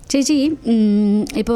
ചേച്ചി ഇപ്പോൾ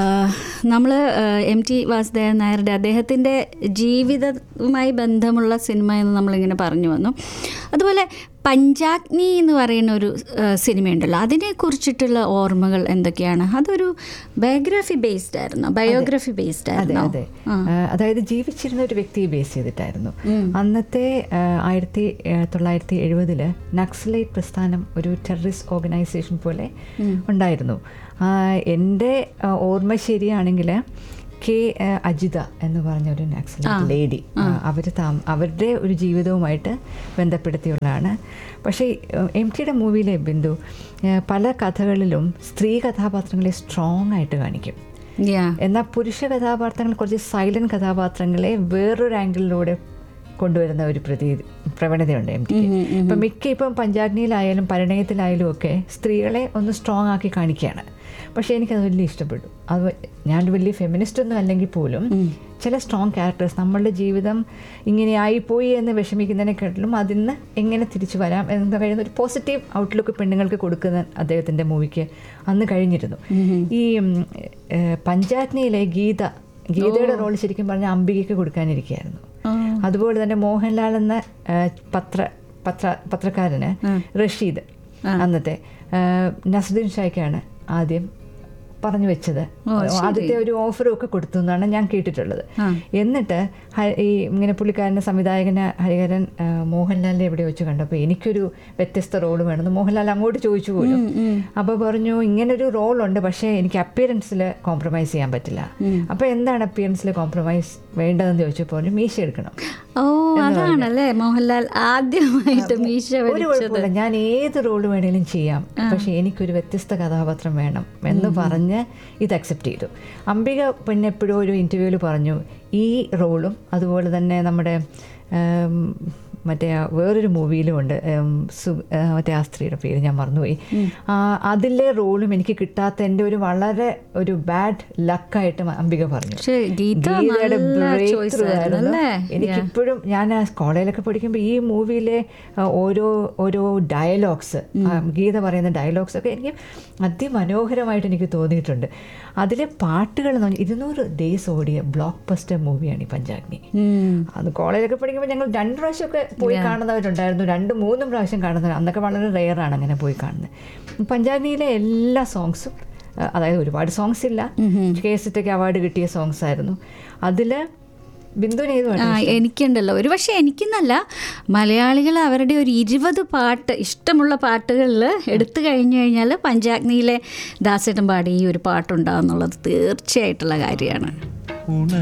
നമ്മൾ എം ടി വാസുദേവൻ നായരുടെ അദ്ദേഹത്തിൻ്റെ ജീവിതവുമായി ബന്ധമുള്ള സിനിമ എന്ന് നമ്മളിങ്ങനെ പറഞ്ഞു വന്നു അതുപോലെ പഞ്ചാഗ്നി എന്ന് പറയുന്ന ഒരു ആ, സിനിമയുണ്ടല്ലോ അതിനെക്കുറിച്ചിട്ടുള്ള ഓർമ്മകൾ എന്തൊക്കെയാണ് അതൊരു ബയോഗ്രഫി ബേസ്ഡ് ആയിരുന്നു ബയോഗ്രഫി ബേസ്ഡ് അതെ ആയിരുന്നു അതെ ആ, അതായത് ജീവിച്ചിരുന്ന ഒരു വ്യക്തിയെ ബേസ് ചെയ്തിട്ടായിരുന്നു അന്നത്തെ ആ, ആയിരത്തി ആ, തൊള്ളായിരത്തി എഴുപതില് നക്സലൈറ്റ് പ്രസ്ഥാനം ഒരു ടെററിസ്റ്റ് ഓർഗനൈസേഷൻ പോലെ ഉണ്ടായിരുന്നു ആ, എൻ്റെ ആ, ഓർമ്മ ശരിയാണെങ്കിൽ കെ ആ, അജിത എന്ന് പറഞ്ഞ ഒരു നക്സലൈറ്റ് ലേഡി അവർ താം അവരുടെ ഒരു ജീവിതവുമായിട്ട് ബന്ധപ്പെടുത്തിയുള്ളതാണ് പക്ഷേ എം ടിയുടെ മൂവിയിലെ ബിന്ദു ആ, പല കഥകളിലും സ്ത്രീ കഥാപാത്രങ്ങളെ സ്ട്രോങ് ആയിട്ട് കാണിക്കും യാ എന്നാൽ പുരുഷ കഥാപാത്രങ്ങൾ കുറച്ച് സൈലന്റ് കഥാപാത്രങ്ങളെ വേറൊരു ആംഗിളിലൂടെ കൊണ്ടുവരുന്ന ഒരു പ്രതി പ്രവണതയുണ്ട് എം ടിക്ക് ഇപ്പം മിക്ക ഇപ്പം പഞ്ചാഗ്നിയിലായാലും പരിണയത്തിലായാലും ഒക്കെ സ്ത്രീകളെ ഒന്ന് സ്ട്രോങ് ആക്കി കാണിക്കുകയാണ് പക്ഷേ എനിക്കത് വലിയ ഇഷ്ടപ്പെട്ടു അത് ഞാൻ വലിയ ഫെമിനിസ്റ്റ് ഒന്നും അല്ലെങ്കിൽ പോലും ചില സ്ട്രോങ് ക്യാരക്ടേഴ്സ് നമ്മളുടെ ജീവിതം ഇങ്ങനെ ആയിപ്പോയി എന്ന് വിഷമിക്കുന്നതിനെക്കാട്ടിലും അതിൽ നിന്ന് എങ്ങനെ തിരിച്ചു വരാം എന്ന് കഴിയുന്ന ഒരു പോസിറ്റീവ് ഔട്ട്ലുക്ക് പെണ്ണുങ്ങൾക്ക് കൊടുക്കുന്ന അദ്ദേഹത്തിൻ്റെ മൂവിക്ക് അന്ന് കഴിഞ്ഞിരുന്നു ഈ ഉം, ഏഹ്, പഞ്ചാഗ്നിയിലെ ഗീത ഗീതയുടെ റോൾ ശരിക്കും പറഞ്ഞാൽ അംബികയ്ക്ക് കൊടുക്കാനിരിക്കുകയായിരുന്നു അതുപോലെ തന്നെ മോഹൻലാൽ എന്ന ഏഹ്, പത്ര പത്ര പത്രക്കാരന് റഷീദ് അന്നത്തെ ഏഹ്, നസ്രുദ്ദീൻ ഷായ്ക്കാണ് ആദ്യം പറഞ്ഞു വെച്ചത് ആദ്യത്തെ ഒരു ഓഫറും ഒക്കെ കൊടുത്തു എന്നാണ് ഞാൻ കേട്ടിട്ടുള്ളത് എന്നിട്ട് ഹ- ഈ ഇങ്ങനെ പുള്ളിക്കാരൻ്റെ സംവിധായകന് ഹരിഹരൻ ആ, മോഹൻലാലിനെ എവിടെ വെച്ച് കണ്ടപ്പോൾ എനിക്കൊരു വ്യത്യസ്ത റോൾ വേണമെന്ന് മോഹൻലാൽ അങ്ങോട്ട് ചോദിച്ചു പോലും അപ്പോൾ പറഞ്ഞു ഇങ്ങനൊരു റോളുണ്ട് പക്ഷേ എനിക്ക് അപ്പിയറൻസിൽ കോംപ്രമൈസ് ചെയ്യാൻ പറ്റില്ല അപ്പോൾ എന്താണ് അപ്പിയറൻസിൽ കോംപ്രമൈസ് വേണ്ടതെന്ന് ചോദിച്ചപ്പോൾ പറഞ്ഞു മീശ എടുക്കണം ഓ അതാണല്ലേ മോഹൻലാൽ ആദ്യമായിട്ട് മീശ ഒരു വലിച്ചത് കുഴപ്പമില്ല ഞാൻ ഏത് റോൾ വേണേലും ചെയ്യാം പക്ഷെ എനിക്കൊരു വ്യത്യസ്ത കഥാപാത്രം വേണം എന്ന് പറഞ്ഞ് ഇത് അക്സെപ്റ്റ് ചെയ്തു അംബിക പിന്നെ എപ്പോഴും ഒരു ഇൻ്റർവ്യൂവിൽ പറഞ്ഞു ഈ റോളും അതുപോലെ തന്നെ നമ്മുടെ ഉം, മറ്റേ ആ വേറൊരു മൂവിയിലും ഉണ്ട് ഉം, സു- ആ, മറ്റേ ആ സ്ത്രീയുടെ പേര് ഞാൻ മറന്നുപോയി ആ, അതിലെ റോളും എനിക്ക് കിട്ടാത്ത എൻ്റെ ഒരു വളരെ ഒരു ബാഡ് ലക്കായിട്ട് അംബിക പറഞ്ഞു പക്ഷേ ഗീത ഗീതയുടെ നല്ല breakthrough ചോയ്സ് ആയിരുന്നു ആയിരുന്നു. അല്ലേ എനിക്കിപ്പോഴും ഞാൻ ആ കോളേജിലൊക്കെ പഠിക്കുമ്പോൾ ഈ മൂവിയിലെ ആ, ഓരോ ഓരോ ഡയലോഗ്സ് ഗീത പറയുന്ന ഡയലോഗ്സ് ഒക്കെ എനിക്ക് അതിമനോഹരമായിട്ട് എനിക്ക് തോന്നിയിട്ടുണ്ട് അതിലെ പാട്ടുകൾ എന്ന് പറഞ്ഞാൽ ഇരുന്നൂറ് ഡേയ്സ് ഓടിയ ബ്ലോക്ക് ബസ്റ്റർ മൂവിയാണ് ഈ പഞ്ചാഗ്നി ഉം. അത് കോളേജിലൊക്കെ പഠിക്കുമ്പോൾ ഞങ്ങൾ രണ്ട് പ്രാവശ്യമൊക്കെ പോയി കാണുന്നവരുണ്ടായിരുന്നു രണ്ടും മൂന്നും പ്രാവശ്യം കാണുന്നവർ അന്നൊക്കെ വളരെ റെയറാണ് അങ്ങനെ പോയി കാണുന്നത് പഞ്ചാഗ്നിയിലെ എല്ലാ സോങ്സും അതായത് ഒരുപാട് സോങ്സ് ഇല്ല കേസറ്റൊക്കെ അവാർഡ് കിട്ടിയ സോങ്സ് ആയിരുന്നു അതിൽ ബിന്ദുവിന് ഏത് ആ പാട്ടാ എനിക്കുണ്ടല്ലോ ഒരു പക്ഷേ എനിക്കെന്നല്ല മലയാളികൾ അവരുടെ ഒരു ഇരുപത് പാട്ട് ഇഷ്ടമുള്ള പാട്ടുകളിൽ എടുത്തു കഴിഞ്ഞു കഴിഞ്ഞാൽ പഞ്ചാഗ്നിയിലെ ദാസേട്ടൻ പാടി ഈ ഒരു പാട്ടുണ്ടാകുന്നുള്ളത് തീർച്ചയായിട്ടുള്ള കാര്യമാണ് ഉണ